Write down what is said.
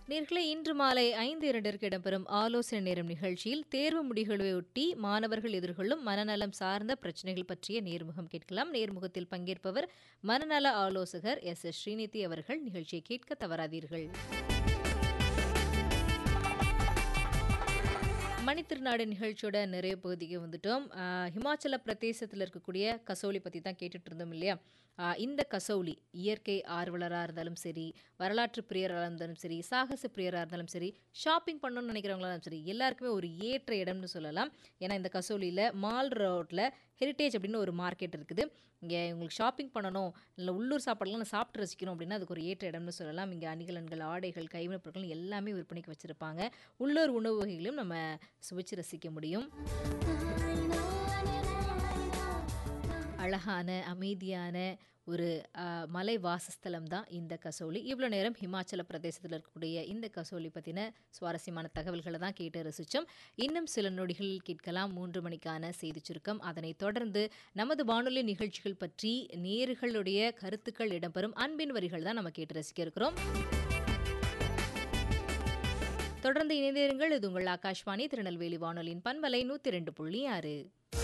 நேர்களே இன்று மாலை ஐந்து இரண்டிற்கு இடம்பெறும் ஆலோசனை நேரம் நிகழ்ச்சியில் தேர்வு முடிவுகளையொட்டி மாணவர்கள் எதிர்கொள்ளும் மனநலம் சார்ந்த பிரச்சனைகள் பற்றிய நேர்முகம் கேட்கலாம் நேர்முகத்தில் பங்கேற்பவர் மனநல ஆலோசகர் எஸ் எஸ் ஸ்ரீநிதி அவர்கள் நிகழ்ச்சியை கேட்க தவறாதீர்கள் மணித்திருநாடு நிகழ்ச்சியோட நிறைய பகுதிக்கு வந்துட்டோம் ஆஹ் ஹிமாச்சல பிரதேசத்தில் இருக்கக்கூடிய கசோலி பற்றி தான் கேட்டுட்டு இருந்தோம் இல்லையா ஆஹ் இந்த கசோலி இயற்கை ஆர்வலராக இருந்தாலும் சரி வரலாற்று பிரியராக இருந்தாலும் சரி சாகச பிரியராக இருந்தாலும் சரி ஷாப்பிங் பண்ணணும்னு நினைக்கிறவங்களா இருந்தாலும் சரி எல்லாருக்குமே ஒரு ஏற்ற இடம்னு சொல்லலாம் ஏன்னா இந்த கசோலியில் மால் ரோட்டில் ஹெரிட்டேஜ் அப்படின்னு ஒரு மார்க்கெட் இருக்குது இங்கே உங்களுக்கு ஷாப்பிங் பண்ணணும் இல்லை உள்ளூர் சாப்பாடுலாம் நான் சாப்பிட்டு ரசிக்கணும் அப்படின்னா அதுக்கு ஒரு ஏற்ற இடம்னு சொல்லலாம் இங்கே அணிகலன்கள் ஆடைகள் கைவினைப் பொருட்கள் எல்லாமே விற்பனைக்கு வச்சுருப்பாங்க உள்ளூர் உணவு வகைகளையும் நம்ம சுவைச்சு ரசிக்க முடியும் அழகான அமைதியான ஒரு ஆ, மலை வாசஸ்தலம் தான் இந்த கசோலி இவ்வளோ நேரம் ஹிமாச்சல பிரதேசத்தில் இருக்கக்கூடிய இந்த கசோலி பற்றின சுவாரஸ்யமான தகவல்களை தான் கேட்டு ரசித்தோம் இன்னும் சில நொடிகளில் கேட்கலாம் மூன்று மணிக்கான செய்திச் சுருக்கம் அதனைத் தொடர்ந்து நமது வானொலி நிகழ்ச்சிகள் பற்றி நேர்களுடைய கருத்துக்கள் இடம்பெறும் அன்பின் வரிகள் தான் நம்ம கேட்டு ரசிக்க இருக்கிறோம் தொடர்ந்து இணைந்திருங்கள் இது உங்கள் ஆகாஷ்வாணி திருநெல்வேலி வானொலியின் பண்பலை நூற்றி ரெண்டு புள்ளி ஆறு